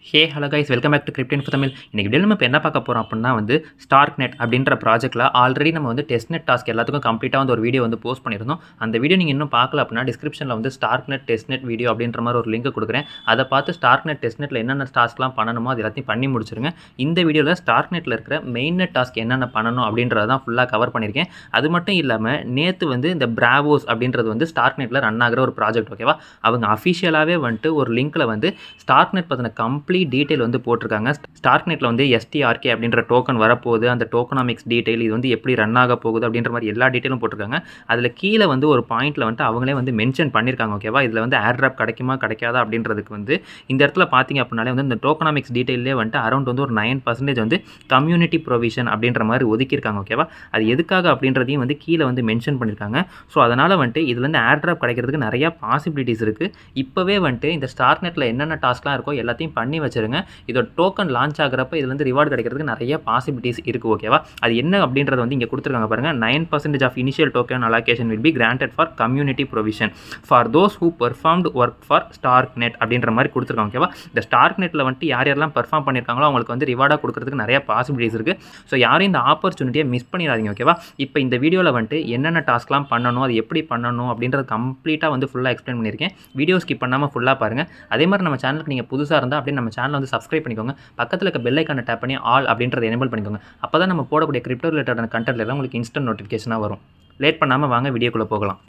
hey hello guys welcome back to கிரிப்டின் for Tamil இன்றைக்கி டெல் நம்ம இப்போ என்ன பார்க்க போகிறோம் அப்படின்னா வந்து ஸ்டார்க் நெட் அப்படின்ற ப்ராஜெக்ட்டில் ஆல்ரெடி நம்ம வந்து டெஸ்ட் நெட் டாஸ்க் எல்லாத்துக்கும் கம்ப்ளீட்டாக வந்து ஒரு வீடியோ வந்து போஸ்ட் பண்ணியிருந்தோம் அந்த வீடியோ நீங்கள் இன்னும் பார்க்கல அப்படின்னா டிஸ்கிரிப்ஷனில் வந்து StarkNet testnet video அப்படின்ற மாதிரி ஒரு லிங்க் கொடுக்குறேன் அதை பார்த்து ஸ்டார்க் நெட் டெஸ்ட் நெட்டில் என்னென்ன டாஸ்க்லாம் பண்ணணுமோ அது எல்லாத்தையும் பண்ணி முடிச்சிருங்க இந்த வீடியோவில் ஸ்டார்க் நெட்டில் இருக்கிற மெயின் நெட் டாஸ்க் என்னென்ன பண்ணணும் அப்படின்றத தான் ஃபுல்லாக கவர் பண்ணியிருக்கேன் அது மட்டும் இல்லாமல் நேற்று வந்து இந்த பிராவோஸ் அப்படின்றது வந்து ஸ்டார்க் நெட்டில் ரன் ஆகிற ஒரு ப்ராஜெக்ட் ஓகேவா அவங்க அஃபிஷியலாகவே வந்துட்டு ஒரு லிங்க்கில் வந்து ஸ்டார்க் நெட் பற்றின கம்ப்ளீட் டீட்டெயில் வந்து போட்டிருக்காங்க ஸ்டார்க் நெட்டில் வந்து எஸ்டிஆர்கே அப்படின்ற டோக்கன் வரப்போகுது அந்த டோக்கனாமிக்ஸ் டீட்டெயில் இது வந்து எப்படி ரன் ஆக போகுது அப்படின்ற மாதிரி எல்லா டீட்டெயிலும் போட்டிருக்காங்க அதில் கீழே வந்து ஒரு பாயிண்ட்டில் வந்துட்டு அவங்களே வந்து மென்ஷன் பண்ணியிருக்காங்க ஓகேவா இதில் வந்து ஏர் ட்ராப் கிடைக்குமா கிடைக்காதா அப்படின்றதுக்கு வந்து இந்த இடத்துல பார்த்தீங்க அப்படின்னாலே வந்து இந்த டோக்கனாமிக்ஸ் டீட்டெயிலே வந்துட்டு அரௌண்ட் வந்து ஒரு நைன் பர்சன்டேஜ் வந்து கம்யூனிட்டி ப்ரொவிஷன் அப்படின்ற மாதிரி ஒதுக்கியிருக்காங்க ஓகேவா அது எதுக்காக அப்படின்றதையும் வந்து கீழே வந்து மென்ஷன் பண்ணியிருக்காங்க ஸோ அதனால் வந்துட்டு இதுலேருந்து ஏர் ட்ராப் கிடைக்கிறதுக்கு நிறையா பாசிபிலிட்டிஸ் இருக்குது இப்போவே வந்துட்டு இந்த ஸ்டார் நெட்டில் என்னென்ன டாஸ்க்லாம் இருக்கோ எல்லாத்தையும் பண்ணி வச்சிருங்க இதோட டோக்கன் லான்ச் ஆகிறப்ப இதுலேருந்து ரிவார்டு கிடைக்கிறதுக்கு நிறைய பாசிபிலிட்டிஸ் இருக்குது ஓகேவா அது என்ன அப்படின்றத வந்து இங்கே கொடுத்துருக்காங்க பாருங்கள் nine percentage of initial token allocation will be granted for community provision for those who performed work for StarkNet அப்படின்ற மாதிரி கொடுத்துருக்காங்க ஓகேவா இந்த ஸ்டார்க் நெட்டில் வந்துட்டு யார் யாரெல்லாம் பெர்ஃபார்ம் பண்ணியிருக்காங்களோ அவங்களுக்கு வந்து ரிவார்டாக கொடுக்கறதுக்கு நிறைய பாசிபிலிட்டிஸ் இருக்குது ஸோ யாரும் இந்த ஆப்பர்ச்சுனிட்டியை மிஸ் பண்ணிடாதீங்க ஓகேவா இப்போ இந்த வீடியோவில் வந்துட்டு என்னென்ன டாஸ்க்லாம் பண்ணணும் அது எப்படி பண்ணணும் அப்படின்றது கம்ப்ளீட்டாக வந்து ஃபுல்லாக எக்ஸ்பிளைன் பண்ணியிருக்கேன் வீடியோ ஸ்கிப் பண்ணாமல் ஃபுல்லாக பாருங்கள் அதே மாதிரி நம்ம சேனலுக்கு நீங்கள் புதுசாக இருந்தால் அப்படியே நம்ம சேனலை வந்து சப்ஸ்கிரைப் பண்ணிக்கோங்க பக்கத்தில் இருக்க பெல் ஐக்கானை டேப் பண்ணி ஆல் அப்படின்றத எனேபிள் பண்ணிக்கோங்க அப்போ தான் நம்ம போடக்கூடிய கிரிப்டோ ரிலேட்டடான கண்டென்ட் எல்லாம் உங்களுக்கு இன்ஸ்டன்ட் நோட்டிஃபிகேஷனாக வரும் லேட் பண்ணாமல் வாங்க வீடியோக்குள்ளே போகலாம்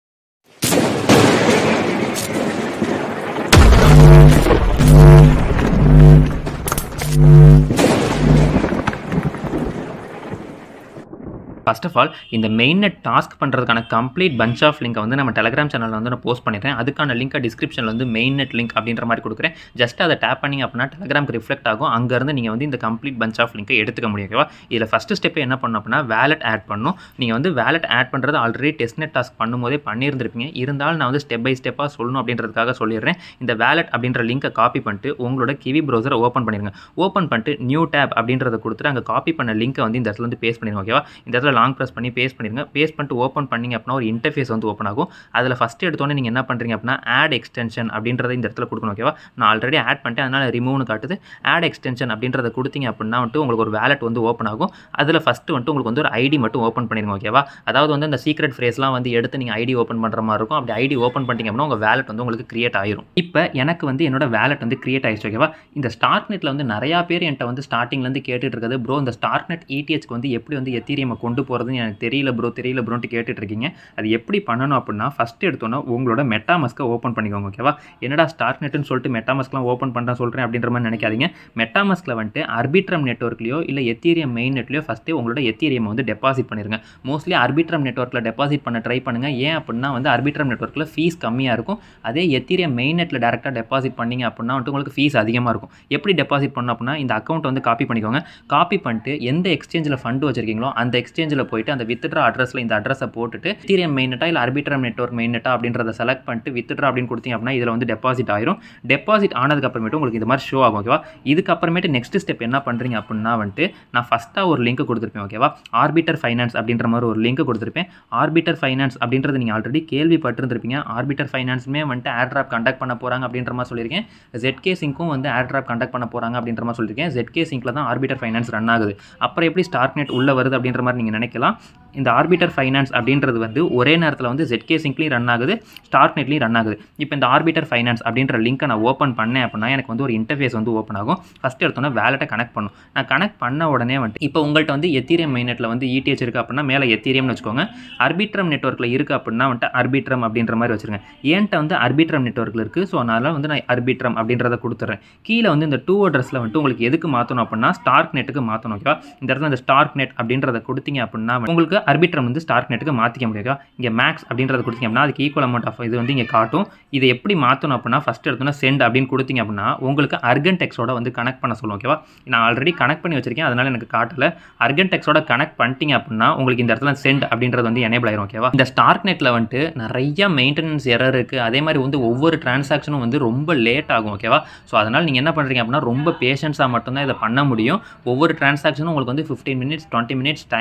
ஃபர்ஸ்ட் ஆஃப் ஆல் இந்த மெயின் நெட் டாஸ்க் பண்ணுறதுக்கான கம்ப்ளீட் பஞ்ச் ஆஃப் லிங்கை வந்து நம்ம டெலிகிராம் சேனலில் வந்து நான் போஸ்ட் பண்ணிடுறேன் அதுக்கான லிங்கை டிஸ்கிரிப்ஷனில் வந்து மெயின் நெட் லிங்க் அப்படின்ற மாதிரி கொடுக்குறேன் ஜஸ்ட் அதை டேப் பண்ணிங்க அப்படின்னா டெலிகிராம்க்கு ரிஃப்ளெக்ட் ஆகும் அங்கேருந்து நீங்கள் வந்து இந்த கம்ப்ளீட் பஞ்ச் ஆஃப் லிங்கை எடுத்துக்க முடியும் ஓகேவா இதில் ஃபஸ்ட்டு ஸ்டெப்பே என்ன பண்ணணும் அப்படின்னா வேலட் ஆட் பண்ணணும் நீங்கள் வந்து வேலட் ஆட் பண்ணுறது ஆல்ரெடி டெஸ்ட் நெட் டாஸ்க் பண்ணும்போதே பண்ணியிருந்திருப்பீங்க இருந்தாலும் நான் வந்து ஸ்டெப் பை ஸ்டெப்பாக சொல்லணும் அப்படின்றதுக்காக சொல்லிடுறேன் இந்த வேலட் அப்படின்ற லிங்கை காப்பி பண்ணிட்டு உங்களோட கிவி ப்ரௌசரை ஓப்பன் பண்ணிடுங்க ஓப்பன் பண்ணிட்டு நியூ டேப் அப்படின்றத கொடுத்துட்டு அங்கே காப்பி பண்ண லிங்கை வந்து இந்த இடத்துல வந்து பேஸ்ட் பண்ணிடுங்க ஓகேவா இந்த இடத்துல லாங் ப்ரெஸ் பண்ணி பேஸ்ட் பண்ணிடுங்க பேஸ்ட் பண்ணிட்டு ஓப்பன் பண்ணிங்க அப்படின்னா ஒரு இன்டர்ஃபேஸ் வந்து ஓப்பன் ஆகும் அதில் ஃபஸ்ட்டு எடுத்தோன்னே நீங்கள் என்ன பண்ணுறீங்க அப்படின்னா ஆட் எக்ஸ்டென்ஷன் அப்படின்றத இந்த இடத்துல கொடுக்கணும் ஓகேவா நான் ஆல்ரெடி ஆட் பண்ணிட்டேன் அதனால் ரிமூவ்னு காட்டுது ஆட் எக்ஸ்டென்ஷன் அப்படின்றத கொடுத்தீங்க அப்படின்னா வந்துட்டு உங்களுக்கு ஒரு வேலட் வந்து ஓப்பன் ஆகும் அதில் ஃபஸ்ட்டு வந்துட்டு உங்களுக்கு வந்து ஒரு ஐடி மட்டும் ஓப்பன் பண்ணிடுங்க ஓகேவா அதாவது வந்து அந்த சீக்ரெட் ஃப்ரேஸ்லாம் வந்து எடுத்து நீங்கள் ஐடி ஓப்பன் பண்ணுற மாதிரி இருக்கும் அப்படி ஐடி ஓப்பன் பண்ணிட்டீங்க அப்படின்னா உங்கள் வேலட் வந்து உங்களுக்கு கிரியேட் ஆயிரும் இப்போ எனக்கு வந்து என்னோட வேலட் வந்து கிரியேட் ஆயிடுச்சு ஓகேவா இந்த ஸ்டார்ட் நெட்டில் வந்து நிறையா பேர் என்கிட்ட வந்து ஸ்டார்டிங்லேருந்து கேட்டுட்டு இருக்குது ப்ரோ இந்த ஸ்டார்ட் நெட் இடிஹெச்க்கு வந்து எப்படி வந்து எத்தீரியமை கொண்டு போகிறதுன்னு எனக்கு தெரியல ப்ரோ தெரியல ப்ரோன்ட்டு கேட்டுட்டு இருக்கீங்க அது எப்படி பண்ணணும் அப்படின்னா ஃபஸ்ட்டு எடுத்தோன்னா உங்களோட மெட்டாமஸ்க்கை ஓப்பன் பண்ணிக்கோங்க ஓகேவா என்னடா ஸ்டார்ட் நெட்டுன்னு சொல்லிட்டு மெட்டாமஸ்க்லாம் ஓப்பன் பண்ணுறேன் சொல்கிறேன் அப்படின்ற மாதிரி நினைக்காதீங்க மெட்டாமஸ்க்கில் வந்துட்டு அர்பிட்ரம் நெட்ஒர்க்லையோ இல்லை எத்தீரியம் மெயின் நெட்லையோ ஃபஸ்ட்டே உங்களோட எத்தீரியம் வந்து டெபாசிட் பண்ணிருங்க மோஸ்ட்லி அர்பிட்ரம் நெட்ஒர்க்கில் டெபாசிட் பண்ண ட்ரை பண்ணுங்கள் ஏன் அப்படின்னா வந்து அர்பிட்ரம் நெட்ஒர்க்கில் ஃபீஸ் கம்மியாக இருக்கும் அதே எத்தீரியம் மெயின் நெட்டில் டேரெக்டாக டெபாசிட் பண்ணிங்க அப்படின்னா வந்துட்டு உங்களுக்கு ஃபீஸ் அதிகமாக இருக்கும் எப்படி டெபாசிட் பண்ணணும் அப்படின்னா இந்த அக்கௌண்ட் வந்து காப்பி பண்ணிக்கோங்க காப்பி பண்ணிட்டு எந்த எக்ஸ்சேஞ்சில் ஃபண்டு வச்சிருக்கீங்களோ அந்த எக்ஸ்சேஞ்சில் போயிட்டு அந்த வித்ட்ரா அட்ரஸில் இந்த அட்ரஸை போட்டுட்டு எத்தீரியம் மெயின் நெட்டா இல்லை அர்பிட்ரம் நெட்ஒர்க் மெயின் நெட்டா அப்படின்றத செலக்ட் பண்ணிட்டு வித்ட்ரா அப்படின்னு கொடுத்தீங்க அப்படின்னா இதில் வந்து டெபாசிட் ஆயிரும் டெபாசிட் ஆனதுக்கப்புறமேட்டு உங்களுக்கு இந்த மாதிரி ஷோ ஆகும் ஓகேவா இதுக்கப்புறமேட்டு நெக்ஸ்ட் ஸ்டெப் என்ன பண்ணுறீங்க அப்படின்னா வந்துட்டு நான் ஃபஸ்ட்டாக ஒரு லிங்க் கொடுத்துருப்பேன் ஓகேவா ஆர்பிட்டர் ஃபைனான்ஸ் அப்படின்ற மாதிரி ஒரு லிங்க் கொடுத்துருப்பேன் ஆர்பிட்டர் ஃபைனான்ஸ் அப்படின்றது நீங்கள் ஆல்ரெடி கேள்விப்பட்டிருந்திருப்பீங்க ஆர்பிட்டர் ஃபைனான்ஸுமே வந்துட்டு ஏர் ட்ராப் கண்டக்ட் பண்ண போகிறாங்க அப்படின்ற மாதிரி சொல்லியிருக்கேன் ஜெட்கே சிங்க்கும் வந்து ஏர் ட்ராப் கண்டக்ட் பண்ண போகிறாங்க அப்படின்ற மாதிரி சொல்லியிருக்கேன் ஜெட்கே சிங்கில் தான் ஆர்பிட்டர் ஃபைனான்ஸ் ரன் ஆகுது அப்புறம் எப்படி ஸ்டார்ட் நெட் உள்ளே வருது அப்படின்ற மாதிரி நீங்கள் நினைக்கலாம் இந்த ஆர்பிட்டர் ஃபைனான்ஸ் அப்படின்றது வந்து ஒரே நேரத்தில் வந்து ஜெட்கே சிங்க்லையும் ரன் ஆகுது ஸ்டார்ட் நெட்லையும் ரன் ஆகுது இப்போ இந்த ஆர்பிட்டர் ஃபைனான்ஸ் அப்படின்ற லிங்க்கை நான் ஓப்பன் பண்ணேன் அப்படின்னா எனக்கு வந்து ஒரு இன்டர்ஃபேஸ் வந்து ஓப்பன் ஆகும் ஃபஸ்ட் எடுத்தோன்னே வேலட்டை கனெக்ட் பண்ணும் நான் கனெக்ட் பண்ண உடனே வந்துட்டு இப்போ உங்கள்கிட்ட வந்து எத்தீரியம் மெயினெட்டில் வந்து இடிஹெச் இருக்குது அப்படின்னா மேலே எத்தீரியம்னு வச்சுக்கோங்க அர்பிட்ரம் நெட்ஒர்க்கில் இருக்குது அப்படின்னா வந்துட்டு அர்பிட்ரம் அப்படின்ற மாதிரி வச்சுருங்க ஏன்ட்ட வந்து அர்பிட்ரம் நெட்ஒர்க்கில் இருக்குது ஸோ அதனால் வந்து நான் அர்பிட்ரம் அப்படின்றத கொடுத்துட்றேன் கீழே வந்து இந்த டூ அட்ரஸில் வந்துட்டு உங்களுக்கு எதுக்கு மாற்றணும் அப்படின்னா ஸ்டார்க் நெட்டுக்கு மாற்றணும் ஓகேவா இந்த இடத்துல இந்த ஸ்டார்க் நெட் அப்படின்றத கொடுத்தீங்க அப்படின்னா உங்களுக்கு அர்பிட்ரம் வந்து ஸ்டார்க் நெட்டுக்கு மாற்றிக்க முடியும் இங்கே மேக்ஸ் அப்படின்றத கொடுத்தீங்க அப்படின்னா அதுக்கு ஈக்குவல் அமௌண்ட் ஆஃப் இது வந்து இங்கே காட்டும் இதை எப்படி மாற்றணும் அப்படின்னா ஃபஸ்ட் எடுத்தோன்னா சென்ட் அப்படின்னு கொடுத்தீங்க அப்படின்னா உங்களுக்கு அர்கன்டெக்ஸோட வந்து கனெக்ட் பண்ண சொல்லுவோம் ஓகேவா நான் ஆல்ரெடி கனெக்ட் பண்ணி வச்சிருக்கேன் அதனால் எனக்கு காட்டல அர்கன்டெக்ஸோட கனெக்ட் பண்ணிட்டீங்க அப்படின்னா உங்களுக்கு இந்த இடத்துல சென்ட் அப்படின்றது வந்து எனேபிள் ஆயிரும் ஓகேவா இந்த ஸ்டார்க் நெட்டில் வந்துட்டு நிறைய மெயின்டெனன்ஸ் எரர் இருக்குது அதே மாதிரி வந்து ஒவ்வொரு டிரான்சாக்ஷனும் வந்து ரொம்ப லேட் ஆகும் ஓகேவா ஸோ அதனால் நீங்கள் என்ன பண்ணுறீங்க அப்படின்னா ரொம்ப பேஷன்ஸாக மட்டும்தான் இதை பண்ண முடியும் ஒவ்வொரு டிரான்சாக்ஷனும் உங்களுக்கு வந்து fifteen minutes twenty minutes time எடுக்கும்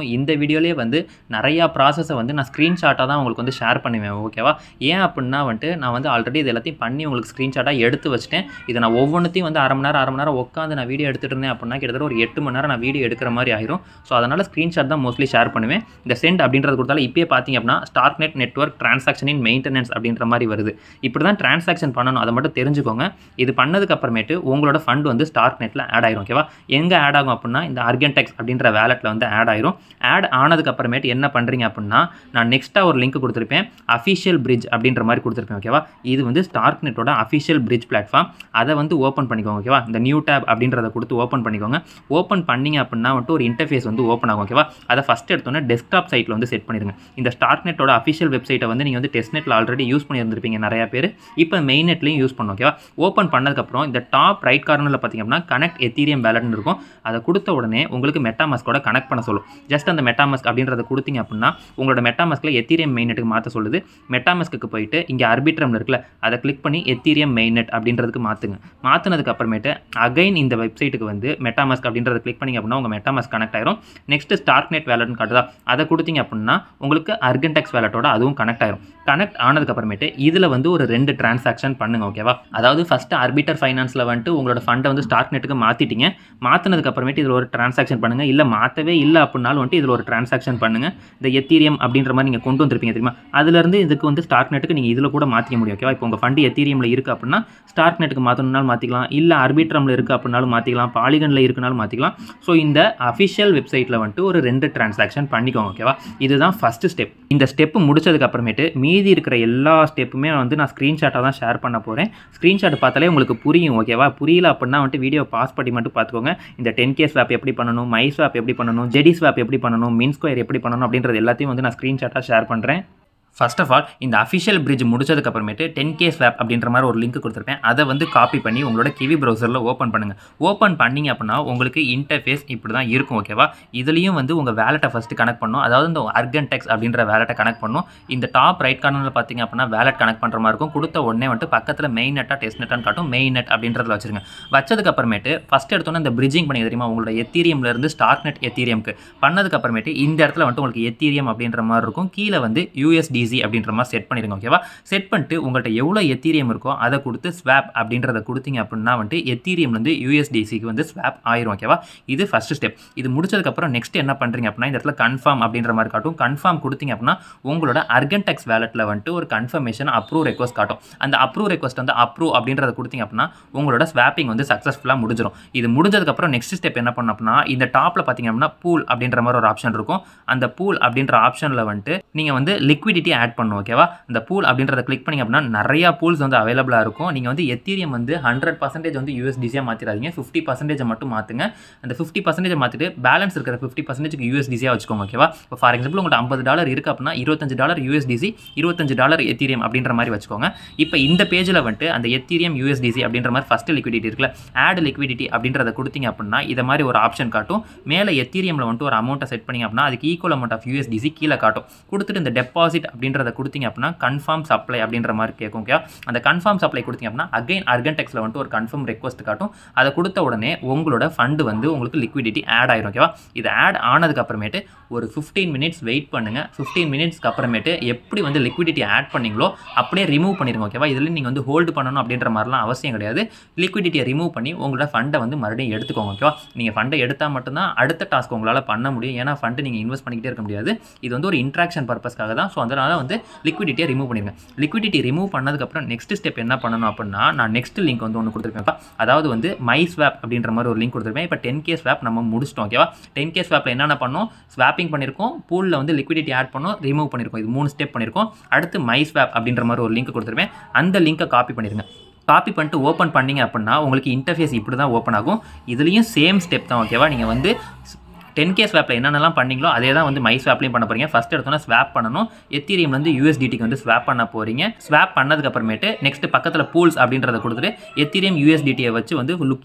இந்த வீடியோலேயே வந்து நிறையா ப்ராசஸை வந்து நான் ஸ்க்ரீன்ஷாட்டாக தான் உங்களுக்கு வந்து ஷேர் பண்ணுவேன் ஓகேவா ஏன் அப்படின்னா வந்துட்டு நான் வந்து ஆல்ரெடி இது எல்லாத்தையும் பண்ணி உங்களுக்கு ஸ்க்ரீன்ஷாட்டாக எடுத்து வச்சிட்டேன் இதை நான் ஒவ்வொன்றுத்தையும் வந்து அரை மணி நேரம் அரை மணி நேரம் உட்காந்து நான் வீடியோ எடுத்துகிட்டு இருந்தேன் அப்படின்னா கிட்டத்தட்ட ஒரு எட்டு மணி நேரம் நான் வீடியோ எடுக்கிற மாதிரி ஆயிரும் ஸோ அதனால் ஸ்க்ரீன்ஷாட் தான் மோஸ்ட்லி ஷேர் பண்ணுவேன் இந்த சென்ட் அப்படின்றது கொடுத்தாலும் இப்போயே பார்த்தீங்க அப்படின்னா StarkNet network transaction in maintenance அப்படின்ற மாதிரி வருது இப்படி தான் ட்ரான்சாக்ஷன் பண்ணணும் அதை மட்டும் தெரிஞ்சுக்கோங்க இது பண்ணதுக்கு அப்புறமேட்டு உங்களோட ஃபண்ட் வந்து ஸ்டார்க் நெட்டில் ஆட் ஆயிரும் ஓகேவா எங்கே ஆட் ஆகும் அப்படின்னா இந்த அர்கன்டெக்ஸ் அப்படின்ற வேலெட்டில் வந்து ஆட் ஆயிரும் ஆட் ஆனதுக்கு அப்புறமேட்டு என்ன பண்ணுறீங்க அப்படின்னா நான் நெக்ஸ்ட்டாக ஒரு லிங்க் கொடுத்துருப்பேன் அஃபிஷியல் பிரிட்ஜ் அப்படின்ற மாதிரி கொடுத்துருப்பேன் ஓகேவா இது வந்து ஸ்டார்க் நெட்டோட அஃபிஷியல் பிரிட்ஜ் பிளாட்ஃபார்ம் அதை வந்து ஓப்பன் பண்ணிக்கோங்க ஓகேவா இந்த நியூ டேப் அப்படின்றத கொடுத்து ஓப்பன் பண்ணிக்கோங்க ஓப்பன் பண்ணீங்க அப்படின்னா வந்துட்டு ஒரு இன்டர்ஃபேஸ் வந்து ஓப்பன் ஆகும் ஓகேவா அதை ஃபஸ்ட் எடுத்தோன்னே டெஸ்க்டாப் சைட்டில் வந்து செட் பண்ணிடுங்க இந்த ஸ்டார்க் நெட்டோட அஃபிஷியல் வெப்சைட்டை வந்து நீங்கள் வந்து டெஸ்ட் நெட்டில் ஆல்ரெடி யூஸ் பண்ணியிருந்திருப்பீங்க நிறைய பேர் இப்போ மெயின் நெட்லையும் யூஸ் பண்ணும் ஓகேவா ஓப்பன் பண்ணதுக்கப்புறம் இந்த டாப் ரைட் கார்னரில் பார்த்தீங்க அப்படின்னா கனெக்ட் எத்தீரியம் பேலட்னு இருக்கும் அதை கொடுத்த உடனே உங்களுக்கு மெட்டாமாஸ்கோட கனெக்ட் பண்ண சொல்லும் ஜஸ்ட் அந்த மெட்டாமாஸ்க் அப்படின்றத கொடுத்தீங்க அப்படின்னா உங்களோட மெட்டாமாஸ்கில் எத்தீரியம் மெயின் நெட்டுக்கு மாற்ற சொல்லுது மெட்டாமாஸ்க்கு போயிட்டு இங்கே அர்பிட்ரம் இருக்குல்ல அதை கிளிக் பண்ணி எத்தீரியம் மெயின் நெட் அப்படின்றதுக்கு மாற்றுங்க மாற்றினதுக்கு அப்புறமேட்டு அகைன் இந்த வெப்சைட்டுக்கு வந்து மெட்டாமாஸ்க் அப்படின்றத கிளிக் பண்ணிங்க அப்படின்னா உங்கள் மெட்டாமாஸ்க் கனெக்ட் ஆயிரும் நெக்ஸ்ட் ஸ்டார்க் நெட் வேலட்னு காட்டுதா அதை கொடுத்தீங்க அப்படின்னா உங்களுக்கு அர்கன்டெக்ஸ் வேலட்டோட அதுவும் கனெக்ட் ஆயிரும் கனெக்ட் ஆனதுக்கு அப்புறமேட்டு இதில் வந்து ஒரு ரெண்டு டிரான்சாக்ஷன் பண்ணுங்க ஓகேவா அதாவது ஃபஸ்ட்டு ஆர்பிட்டர் ஃபைனான்ஸில் வந்துட்டு உங்களோட ஃபண்டை வந்து ஸ்டார்க் நெட்டுக்கு மாற்றிட்டீங்க மாற்றினதுக்கு அப்புறமேட்டு இதில் ஒரு டிரான்சாக்ஷன் பண்ணுங்கள் இல்லை மாற்றவே இல்லை அப்படின்னாலும் வந்துட்டு இதில் ஒரு டிரான்சாக்ஷன் பண்ணுங்கள் இந்த எத்தீரியம் அப்படின்ற மாதிரி நீங்கள் கொண்டு வந்திருப்பீங்க தெரியுமா அதுலேருந்து இதுக்கு வந்து ஸ்டார்க் நெட்டுக்கு நீங்கள் இதில் கூட மாற்றிக்க முடியும் ஓகேவா இப்போ உங்கள் ஃபண்டு எத்தீரியமில் இருக்குது அப்படின்னா ஸ்டார்க் நெட்டுக்கு மாற்றணும்னாலும் மாற்றிக்கலாம் இல்லை ஆர்பிட்ரமில் இருக்குது அப்படின்னாலும் மாற்றிக்கலாம் பாலிகனில் இருக்குனாலும் மாற்றிக்கலாம் ஸோ இந்த அஃபிஷியல் வெப்சைட்டில் வந்துட்டு ஒரு ரெண்டு டிரான்சாக்ஷன் பண்ணிக்கோங்க ஓகேவா இதுதான் ஃபஸ்ட்டு ஸ்டெப் இந்த ஸ்டெப் முடிச்சதுக்கு அப்புறமேட்டு மீதி இருக்கிற எல்லா ஸ்டெப்புமே வந்து நான் ஸ்க்ரீன்ஷாட்டாக தான் ஷேர் பண்ண போகிறேன் ஸ்க்ரீன்ஷாட் பார்த்தாலே உங்களுக்கு புரியும் ஓகேவா புரியல அப்படின்னா வந்துட்டு வீடியோ பாஸ் பண்ணி மட்டும் பார்த்துக்கோங்க இந்த டென் கே ஸ்வாப் எப்படி பண்ணணும் மை ஸ்வாப் எப்படி பண்ணணும் ஜெடி ஸ்வாப் எப்படி பண்ணணும் மின் ஸ்கொயர் எப்படி பண்ணணும் அப்படின்றது எல்லாத்தையும் வந்து நான் ஸ்க்ரீன்ஷாட்டாக ஷேர் பண்ணுறேன் ஃபர்ஸ்ட் ஆஃப் ஆல் இந்த அஃபிஷியல் பிரிட்ஜ் முடிச்சதுக்கு அப்புறமேட்டு டென் கே ஸ்வாப் அப்படின்ற மாதிரி ஒரு லிங்க் கொடுத்துருப்பேன் அதை வந்து காப்பி பண்ணி உங்களோட கிவி ப்ரௌசரில் ஓப்பன் பண்ணுங்கள் ஓப்பன் பண்ணிங்க அப்படின்னா உங்களுக்கு இன்டர்ஃபேஸ் இப்படி தான் இருக்கும் ஓகேவா இதுலேயும் வந்து உங்கள் வேலெட்டை ஃபஸ்ட்டு கனெக்ட் பண்ணும் அதாவது இந்த அர்கன்டெக்ஸ் அப்படின்ற வேலெட்டை கனெக்ட் பண்ணும் இந்த டாப் ரைட் கார்னரில் பார்த்தீங்க அப்படின்னா வேலெட் கனெக்ட் பண்ணுற மாதிரி இருக்கும் கொடுத்த உடனே வந்துட்டு பக்கத்தில் மெயின் நெட்டாக டெஸ்ட் நெட்டான்னு காட்டும் மெயின் நெட் அப்படின்றதுல வச்சிருங்க வச்சதுக்கு அப்புறமேட்டு ஃபஸ்ட் எடுத்தோன்னே இந்த பிரிட்ஜிங் பண்ணி தெரியுமா உங்களோட எத்தீரியம்ல இருந்து ஸ்டார்க் நெட் எத்தீரியம்க்கு பண்ணதுக்கு அப்புறமேட்டு இந்த இடத்துல வந்துட்டு உங்களுக்கு எத்தீரியம் அப்படின்ற மாதிரி இருக்கும் கீழே வந்து யூஎஸ்டிசி அப்படின்ற மாதிரி செட் பண்ணிடுங்க ஓகேவா செட் பண்ணிட்டு உங்கள்கிட்ட எவ்வளோ எத்தீரியம் இருக்கோ அதை கொடுத்து ஸ்வாப் அப்படின்றத கொடுத்தீங்க அப்படின்னா வந்துட்டு எத்தீரியம்லேருந்து யூஎஸ்டிசிக்கு வந்து ஸ்வாப் ஆயிரும் ஓகேவா இது ஃபஸ்ட் ஸ்டெப் இது முடிச்சதுக்கப்புறம் நெக்ஸ்ட் என்ன பண்ணுறீங்க அப்படின்னா இந்த இடத்துல கன்ஃபார்ம் அப்படின்ற மாதிரி காட்டும் கன்ஃபார்ம் கொடுத்தீங்க அப்படின்னா உங்களோட அர்கன்டெக்ஸ் வேலெட்டில் வந்துட்டு ஒரு கன்ஃபர்மேஷன் அப்ரூவ் ரெக்வஸ்ட் காட்டும் அந்த அப்ரூவ் ரெக்வஸ்ட் வந்து அப்ரூவ் அப்படின்றத கொடுத்தீங்க அப்படின்னா உங்களோட ஸ்வாப்பிங் வந்து சக்ஸஸ்ஃபுல்லாக முடிஞ்சிடும் இது முடிஞ்சதுக்கப்புறம் நெக்ஸ்ட் ஸ்டெப் என்ன பண்ணணும் அப்படின்னா இந்த டாப்பில் பார்த்தீங்க அப்படின்னா பூல் அப்படின்ற மாதிரி ஒரு ஆப்ஷன் இருக்கும் அந்த பூல் அப்படின்ற ஆப்ஷனில் வந்துட்டு நீங்கள் வந்து லிக்விடிட்டி ஆட் பண்ணணும் ஓகேவா இந்த பூல் அப்படின்றத கிளிக் பண்ணிங்க அப்படின்னா நிறையா பூல்ஸ் வந்து அவைலபிளாக இருக்கும் நீங்கள் வந்து எத்தீரியம் வந்து ஹண்ட்ரட் பர்சன்டேஜ் வந்து யூஎஸ்டிசியாக மாற்றிடாதீங்க ஃபிஃப்டி பர்சன்டேஜ் மட்டும் மாற்றுங்க அந்த ஃபிஃப்டி பர்சன்டேஜ் மாற்றிட்டு பேலன்ஸ் இருக்கிற ஃபிஃப்டி பர்சன்டேஜ்க்கு யூஎஸ்டிசியாக வச்சுக்கோங்க ஓகேவா இப்போ ஃபார் எக்ஸாம்பிள் உங்கள்கிட்ட ஐம்பது டாலர் இருக்குது அப்படின்னா இருபத்தஞ்சு டாலர் யூஎஸ்டிசி இருபத்தஞ்சு டாலர் எத்தீரியம் அப்படின்ற மாதிரி வச்சுக்கோங்க இப்போ இந்த பேஜில் வந்துட்டு அந்த எத்தீரியம் யூஎஸ்டிசி அப்படின்ற மாதிரி ஃபஸ்ட்டு லிக்விடிட்டி இருக்குல்ல ஆட் லிக்விடிட்டி அப்படின்றத கொடுத்தீங்க அப்படின்னா இதை மாதிரி ஒரு ஆப்ஷன் காட்டும் மேலே எத்தீரியமில் வந்துட்டு ஒரு அமௌண்ட்டை செட் பண்ணிங்க அப்படின்னா அதுக்கு ஈக்குவல் அமௌண்ட் ஆஃப் யூஎஸ்டிசி கீழே காட்டும் கொடுத்துட்டு இந்த டெபாசிட் அப்படின்றத கொடுத்தீங்க அப்படின்னா கன்ஃபார்ம் சப்ளை அப்படின்ற மாதிரி கேட்கும் ஓகே அந்த கன்ஃபார்ம் சப்ளை கொடுத்தீங்க அப்படின்னா அகைன் அர்கன்டெக்ஸில் வந்துட்டு ஒரு கன்ஃபார்ம் ரெக்வஸ்ட் காட்டும் அதை கொடுத்த உடனே உங்களோட ஃபண்டு வந்து உங்களுக்கு லிக்விடிட்டி ஆட் ஆயிரும் ஓகேவா இது ஆட் ஆனதுக்கு அப்புறமேட்டு ஒரு ஃபிஃப்டீன் மினிட்ஸ் வெயிட் பண்ணுங்கள் ஃபிஃப்டீன் மினிட்ஸ்க்கு அப்புறமேட்டு எப்படி வந்து லிக்விடிட்டி ஆட் பண்ணீங்களோ அப்படியே ரிமூவ் பண்ணிடுங்க ஓகேவா இதில் நீங்கள் வந்து ஹோல்டு பண்ணணும் அப்படின்ற மாதிரிலாம் அவசியம் கிடையாது லிக்விடிட்டியை ரிமூவ் பண்ணி உங்களோட ஃபண்டை வந்து மறுபடியும் எடுத்துக்கோங்க ஓகேவா நீங்கள் ஃபண்டை எடுத்தால் மட்டும்தான் அடுத்த டாஸ்க் உங்களால் பண்ண முடியும் ஏன்னா ஃபண்டு நீங்கள் இன்வெஸ்ட் பண்ணிக்கிட்டே இருக்க முடியாது இது வந்து ஒரு இன்ட்ராக்ஷன் பர்பஸ்க்காக தான் ஸோ அதனால் வந்து லிக்விடிட்டியை ரிமூவ் பண்ணிடுங்க லிக்விடிட்டி ரிமூவ் பண்ணதுக்கப்புறம் நெக்ஸ்ட் ஸ்டெப் என்ன பண்ணணும் அப்படின்னா நான் நெக்ஸ்ட் லிங்க் வந்து ஒன்று கொடுத்துருப்பேன் அதாவது வந்து மை ஸ்வாப் அப்படின்ற மாதிரி ஒரு லிங்க் கொடுத்துருப்பேன் இப்போ டென் கே ஸ்வாப் நம்ம முடிச்சிட்டோம் ஓகேவா டென் கே ஸ்வாப்பில் என்னென்ன பண்ணோம் ஸ்வாப்பிங் பண்ணியிருக்கோம் பூலில் வந்து லிக்விடிட்டி ஆட் பண்ணோம் ரிமூவ் பண்ணியிருக்கோம் இது மூணு ஸ்டெப் பண்ணியிருக்கோம் அடுத்து மை ஸ்வாப் அப்படின்ற மாதிரி ஒரு லிங்க் கொடுத்துருப்பேன் அந்த லிங்கை காப்பி பண்ணிடுங்க காப்பி பண்ணிட்டு ஓப்பன் பண்ணீங்க அப்படின்னா உங்களுக்கு இன்டர்ஃபேஸ் இப்படி தான் ஓப்பன் ஆகும் இதுலேயும் சேம் ஸ்டெப் தான் ஓகேவா நீங்கள் வந்து டென் கே ஸ்வாப்பில் என்னென்னலாம் பண்ணீங்களோ அதே தான் வந்து மை ஸ்வாப்லையும் பண்ண போகிறீங்க ஃபஸ்ட் எடுத்தோன்னா ஸ்வாப் பண்ணணும் எத்தீரியம் வந்து யூஎஸ்டிடிக்கு வந்து ஸ்வாப் பண்ண போகிறீங்க ஸ்வாப் பண்ணதுக்கு அப்புறமேட்டு நெக்ஸ்ட் பக்கத்தில் பூல்ஸ் அப்படின்றத கொடுத்துட்டு எத்தீரியம் யூஎஸ்டிடியை வச்சு வந்து லுக்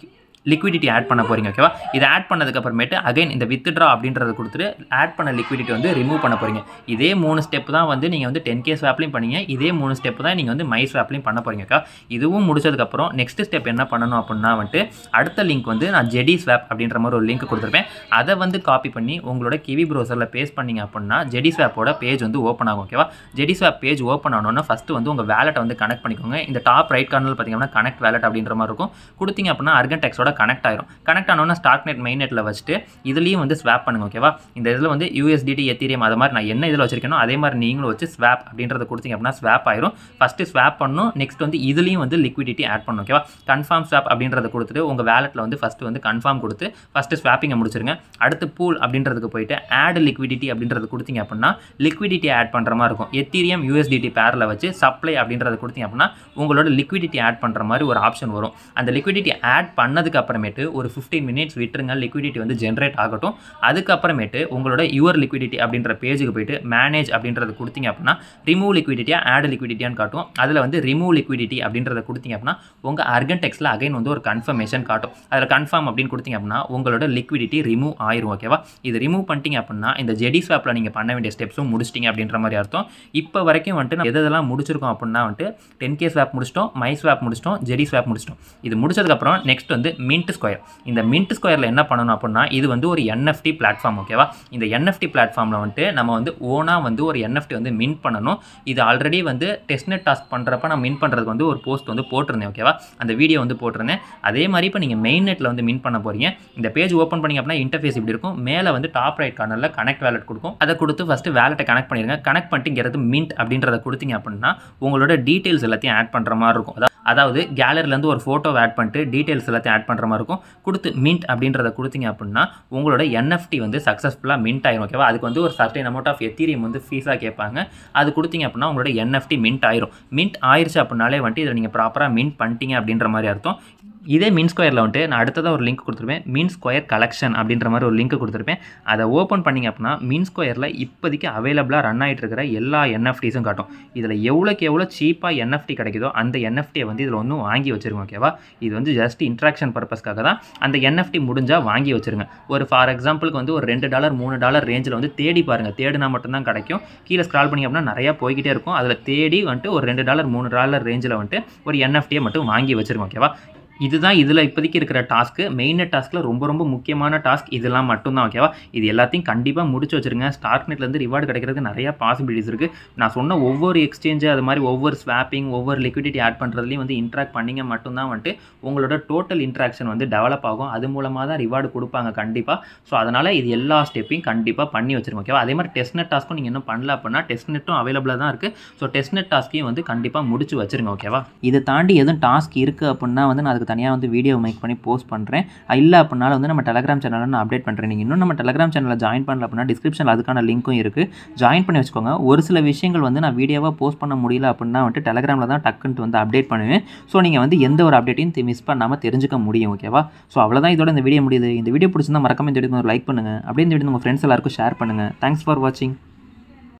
லிக்விடிட்டி ஆட் பண்ண போகிறீங்க ஓகேவா இதை ஆட் பண்ணதுக்கப்புறமேட்டு அகைன் இந்த வித்ட்ரா அப்படின்றத கொடுத்துட்டு ஆட் பண்ண லிக்விடிட்டி வந்து ரிமூவ் பண்ண போகிறீங்க இதே மூணு ஸ்டெப் தான் வந்து நீங்கள் வந்து டென் கே ஸ்வாப்லையும் பண்ணீங்க இதே மூணு ஸ்டெப் தான் நீங்கள் வந்து மை ஸ்வாப்லையும் பண்ண போகிறீங்க ஓகே இதுவும் முடிச்சதுக்கப்புறம் நெக்ஸ்ட் ஸ்டெப் என்ன பண்ணணும் அப்படின்னா வந்துட்டு அடுத்த லிங்க் வந்து நான் ஜெடி ஸ்வாப் அப்படின்ற மாதிரி ஒரு லிங்க் கொடுத்துருப்பேன் அதை வந்து காப்பி பண்ணி உங்களோட கிவி ப்ரௌசரில் பேஸ்ட் பண்ணீங்க அப்படின்னா ஜெடி ஸ்வாப்போட பேஜ் வந்து ஓப்பன் ஆகும் ஓகேவா ஜெடி ஸ்வாப் பேஜ் ஓப்பன் ஆனோன்னா ஃபஸ்ட்டு வந்து உங்கள் வேலெட்டை வந்து கனெக்ட் பண்ணிக்கோங்க இந்த டாப் ரைட் கார்னர் பார்த்தீங்கன்னா கனெக்ட் வேலட் அப்படின்ற மாதிரி இருக்கும் கொடுத்தீங்க அப்படின்னா அர்கன்டெக்ஸோட கனெக்ட் ஆயிரும் கனெக்ட் ஆனோன்னா ஸ்டார்ட் நெட் மெயின் நெட்டில் வச்சுட்டு இதுலேயும் வந்து ஸ்வாப் பண்ணுங்க ஓகேவா இந்த இதில் வந்து யூஎஸ்டிடி எத்தீரியம் அது மாதிரி நான் என்ன இதில் வச்சிருக்கேனோ அதே மாதிரி நீங்களும் வச்சு ஸ்வாப் அப்படின்றத கொடுத்தீங்க அப்படின்னா ஸ்வாப் ஆயிரும் ஃபஸ்ட்டு ஸ்வாப் பண்ணணும் நெக்ஸ்ட் வந்து இதுலேயும் வந்து லிக்விடிட்டி ஆட் பண்ணணும் ஓகேவா கன்ஃபார்ம் ஸ்வாப் அப்படின்றத கொடுத்துட்டு உங்கள் வேலெட்டில் வந்து ஃபஸ்ட்டு வந்து கன்ஃபார்ம் கொடுத்து ஃபஸ்ட்டு ஸ்வாப்பிங்கை முடிச்சிருங்க அடுத்து பூல் அப்படின்றதுக்கு போயிட்டு ஆட் லிக்விடிட்டி அப்படின்றது கொடுத்தீங்க அப்படின்னா லிக்விடிட்டி ஆட் பண்ணுற மாதிரி இருக்கும் எத்தீரியம் யூஎஸ்டிடி பேரில் வச்சு சப்ளை அப்படின்றத கொடுத்தீங்க அப்படின்னா உங்களோட லிக்விடிட்டி ஆட் பண்ணுற மாதிரி ஒரு ஆப்ஷன் வரும் அந்த லிக்விடிட்டி ஆட் பண்ணதுக்கு அப்புறமேட்டு ஒரு ஃபிஃப்டீன் மினிட்ஸ் விட்டுருங்க லிக்விடிட்டி வந்து ஜென்ரேட் ஆகட்டும் அதுக்கப்புறமேட்டு உங்களோட யுவர் லிக்விடிட்டி அப்படின்ற பேஜுக்கு போயிட்டு மேனேஜ் அப்படின்றது கொடுத்தீங்க அப்படின்னா ரிமூவ் லிக்விடிட்டியா ஆட் லிக்விடிட்டியான்னு காட்டும் அதில் வந்து ரிமூவ் லிக்விடிட்டி அப்படின்றத கொடுத்தீங்க அப்படின்னா உங்கள் அர்கன்டெக்ஸில் அகைன் வந்து ஒரு கன்ஃபர்மேஷன் காட்டும் அதில் கன்ஃபார்ம் அப்படின்னு கொடுத்தீங்க அப்படின்னா உங்களோட லிக்விடிட்டி ரிமூவ் ஆயிரும் ஓகேவா இது ரிமூவ் பண்ணிட்டீங்க அப்படின்னா இந்த ஜெடி ஸ்வாப்பில் நீங்கள் பண்ண வேண்டிய ஸ்டெப்ஸும் முடிச்சிட்டிங்க அப்படின்ற மாதிரி அர்த்தம் இப்போ வரைக்கும் வந்துட்டு நம்ம எதெல்லாம் முடிச்சிருக்கோம் அப்படின்னா வந்துட்டு டென் கே ஸ்வாப் முடிச்சிட்டோம் மை ஸ்வாப் முடிச்சிட்டோம் ஜெடி ஸ்வாப் முடிச்சிட்டோம் இது முடிச்சதுக்கப்புறம் நெக்ஸ்ட் வந்து மின்ட் ஸ்கொயர் இந்த மின்ட் ஸ்கொயரில் என்ன பண்ணணும் அப்படின்னா இது வந்து ஒரு என்எஃப்டி பிளாட்ஃபார்ம் ஓகேவா இந்த என்எஃப்டி பிளாட்ஃபார்மில் வந்துட்டு நம்ம வந்து ஓனாக வந்து ஒரு என்எஃப்டி வந்து மின் பண்ணணும் இது ஆல்ரெடி வந்து டெஸ்ட்நெட் டாஸ்க் பண்ணுறப்ப நான் மின் பண்ணுறதுக்கு வந்து ஒரு போஸ்ட் வந்து போட்டிருந்தேன் ஓகேவா அந்த வீடியோ வந்து போட்டிருந்தேன் அதே மாதிரி இப்போ நீங்கள் மெயின் நெட்டில் வந்து மின் பண்ண போகிறீங்க இந்த பேஜ் ஓப்பன் பண்ணிங்க அப்படின்னா இன்டர்ஃபேஸ் இப்படி இருக்கும் மேலே வந்து டாப் ரைட் கார்னரில் கனெக்ட் வேலட் கொடுக்கும் அதை கொடுத்து ஃபஸ்ட்டு வேலட்டை கனெக்ட் பண்ணிடுங்க கனெக்ட் பண்ணிட்டு இங்கிறது மின்ட் அப்படின்றத கொடுத்தீங்க அப்படின்னா உங்களோட டீட்டெயில்ஸ் எல்லாத்தையும் ஆட் பண்ணுற மாதிரி இருக்கும் அதாவது அதாவது கேலரிலேருந்து ஒரு ஃபோட்டோ ஆட் பண்ணிட்டு டீட்டெயில்ஸ் எல்லாத்தையும் ஆட் பண்ணுற மாதிரி இருக்கும் கொடுத்து மின்ட் அப்படின்றத கொடுத்தீங்க அப்படின்னா உங்களோட என்எஃப்டி வந்து சக்ஸஸ்ஃபுல்லாக மின்ட் ஆயிரும் ஓகேவா அதுக்கு வந்து ஒரு சர்டைன் அமௌண்ட் ஆஃப் எத்தீரியம் வந்து ஃபீஸாக கேட்பாங்க அது கொடுத்தீங்க அப்படின்னா உங்களோட என்எஃப்டி மின்ட் ஆயிரும் மின்ட் ஆயிருச்சு அப்படின்னாலே வந்துட்டு இதை நீங்கள் ப்ராப்பராக மின்ட் பண்ணிட்டீங்க அப்படின்ற மாதிரி அர்த்தம் இதே மின் ஸ்கொயரில் வந்துட்டு நான் அடுத்ததாக ஒரு லிங்க் கொடுத்துருப்பேன் மின் ஸ்கொயர் கலெக்ஷன் அப்படின்ற மாதிரி ஒரு லிங்க் கொடுத்துருப்பேன் அதை ஓப்பன் பண்ணிங்க அப்படின்னா மின் ஸ்கொயரில் இப்போதைக்கு அவைலபிளாக ரன் ஆகிட்டு இருக்கிற எல்லா என்எஃப்டிஸும் காட்டும் இதில் எவ்வளோக்கு எவ்வளோ சீப்பாக என்எஃப்டி கிடைக்குதோ அந்த என்எஃப்டியை வந்து இதில் ஒன்றும் வாங்கி வச்சிருங்க ஓகேவா இது வந்து ஜஸ்ட் இன்ட்ராக்ஷன் பர்பஸ்க்காக தான் அந்த என்எஃப்டி முடிஞ்சால் வாங்கி வச்சிருங்க ஒரு ஃபார் எக்ஸாம்பிளுக்கு வந்து ஒரு ரெண்டு டாலர் மூணு டாலர் ரேஞ்சில் வந்து தேடி பாருங்கள் தேடினா மட்டும்தான் கிடைக்கும் கீழே ஸ்க்ரால் பண்ணி அப்படின்னா நிறையா போய்கிட்டே இருக்கும் அதில் தேடி வந்துட்டு ஒரு ரெண்டு டாலர் மூணு டாலர் ரேஞ்சில் வந்துட்டு ஒரு என்எஃப்டியை மட்டும் வாங்கி வச்சிருங்க ஓகேவா இதுதான் இதில் இப்போதைக்கு இருக்கிற டாஸ்க்கு மெயின் டாஸ்க்கில் ரொம்ப ரொம்ப முக்கியமான டாஸ்க் இதெல்லாம் மட்டும்தான் ஓகேவா இது எல்லாத்தையும் கண்டிப்பாக முடிச்சு வச்சிருங்க ஸ்டார்ட் நெட்லேருந்து ரிவார்டு கிடைக்கிறதுக்கு நிறைய பாசிபிலிட்டிஸ் இருக்குது நான் சொன்ன ஒவ்வொரு எக்ஸ்சேஞ்சு அது மாதிரி ஒவ்வொரு ஸ்வாப்பிங் ஒவ்வொரு லிக்விடிட்டி ஆட் பண்ணுறதுலையும் வந்து இன்ட்ராக்ட் பண்ணிங்க மட்டும்தான் வந்துட்டு உங்களோட டோட்டல் இன்ட்ராக்ஷன் வந்து டெவலப் ஆகும் அது மூலமாக தான் ரிவார்டு கொடுப்பாங்க கண்டிப்பாக ஸோ அதனால் இது எல்லா ஸ்டெப்பையும் கண்டிப்பாக பண்ணி வச்சிருங்க ஓகேவா அதே மாதிரி டெஸ்ட் நெட் டாஸ்க்கும் நீங்கள் இன்னும் பண்ணல அப்படின்னா டெஸ்ட் நெட்டும் அவைலபிளாக தான் இருக்குது ஸோ டெஸ்ட் நெட் டாஸ்க்கையும் வந்து கண்டிப்பாக முடிச்சு வச்சிருங்க ஓகேவா இதை தாண்டி எதுவும் டாஸ்க் இருக்குது அப்படின்னா வந்து நான் அதுக்கு தனியாக வந்து வீடியோ மேக் பண்ணி போஸ்ட் பண்ணுறேன் இல்லை அப்படின்னாலும் வந்து நம்ம டெலகிராம் சேனலில் நான் அப்டேட் பண்ணுறேன் நீங்கள் இன்னும் நம்ம டெலகிராம் சேனலில் ஜாயின் பண்ணல அப்படின்னா டிஸ்கிரிப்ஷனில் அதுக்கான லிங்க்கும் இருக்குது ஜாயின் பண்ணி வச்சுக்கோங்க ஒரு சில விஷயங்கள் வந்து நான் வீடியோவாக போஸ்ட் பண்ண முடியல அப்படின்னா வந்துட்டு டெலகிராமில் தான் டக்குன்ட்டு வந்து அப்டேட் பண்ணுவேன் ஸோ நீங்கள் வந்து எந்த ஒரு அப்டேட்டையும் மிஸ் பண்ணாமல் தெரிஞ்சுக்க முடியும் ஓகேவா ஸோ அவ்வளோதான் இதோட இந்த வீடியோ முடியுது இந்த வீடியோ பிடிச்சிருந்தா மறக்காம இந்த வீடியோ லைக் பண்ணுங்கள் அப்படியே இந்த வீடியோ உங்கள் ஃப்ரெண்ட்ஸ் எல்லாருக்கும் ஷேர் பண்ணுங்கள் தேங்க்ஸ் ஃபார் வாட்சிங்